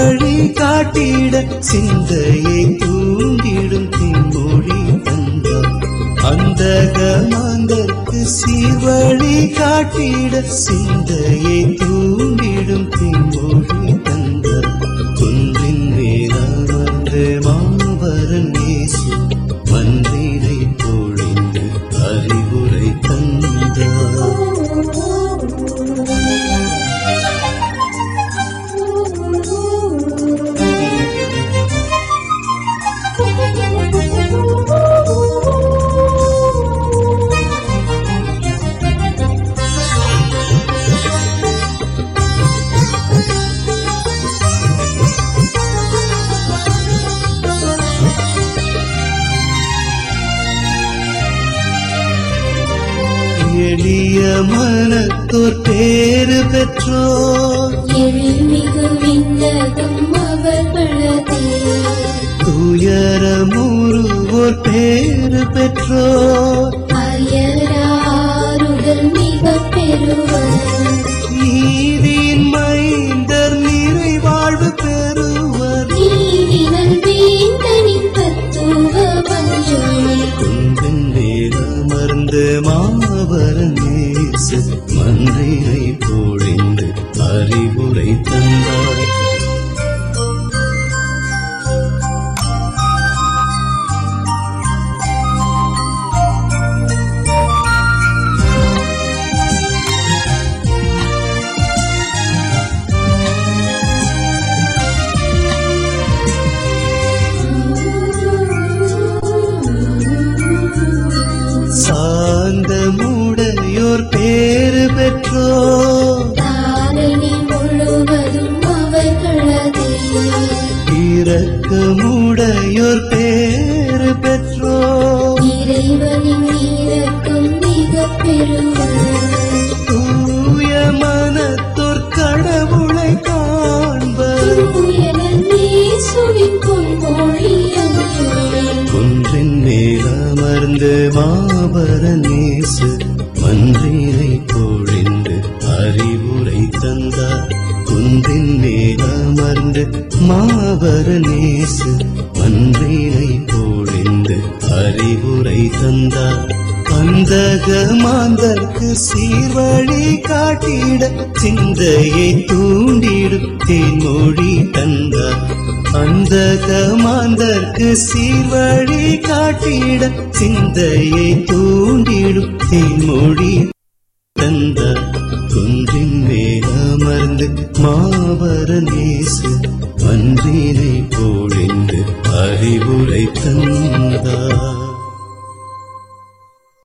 சீர்வழி காட்டிட சிந்தையை தூண்டிடும் தென்மொழி தந்தார் அந்தக மாந்தர்க்கு சீர்வழி காட்டிட சிந்தையை தூண்டிடும் தென்மொழி தந்தார் குன்றின் மேலாமர்ந்து மாபரன் இயேசு மந்திரை பொழிந்து அறிவுரை தந்தார் எளிய மனத்தோர் பேறு பெற்றோர் எழில்மிகு விண்ணகம் அவர்களதே துயரமுறுவோர் பேறு பெற்றோர் அயராறுதல் மிக பெறுவர் நீதியின் மைந்தர் நிறைவாழ்வு பெறுவர் நீதினல் வேந்தனின் தத்துவ மஞ்சள் குன்றின் மேலமர்ந்து மாபரன் இயேசு மந்திரை பொழிந்து அறிவுரை தந்தார் சாந்தமுடையோர் பேறு பெற்றோர் தாரணி முழுவதும் அவர்களதே இரக்கமுடையோர் பேறு பெற்றோர் இறைவனின் இரக்கம் மிக பெறுவர் தூய மனத்தோர் கடவுளை காண்பர் தூயனல் இயேசுவின் பொன்மொழி அஞ்சல் குன்றின் மேலமர்ந்து மாபரன் இயேசு மன்றினை பொழிந்து அறிவுரை தந்தார் குன்றின் மேலமர்ந்து மாபரன் இயேசு மன்றினை பொழிந்து அறிவுரை தந்தார் அந்தக மாந்தர்க்கு சீர்வழி காட்டிட சிந்தையை தூண்டிடும் தேன்மொழி தந்தார் அந்தக மாந்தர்க்கு சீர்வழி காட்டிட சிந்தையை தூண்டிடும் தேன்மொழி தந்தார் குன்றின் மேலமர்ந்து மாபர நேசு மன்றினை பொழிந்து அறிவுரை தந்தார்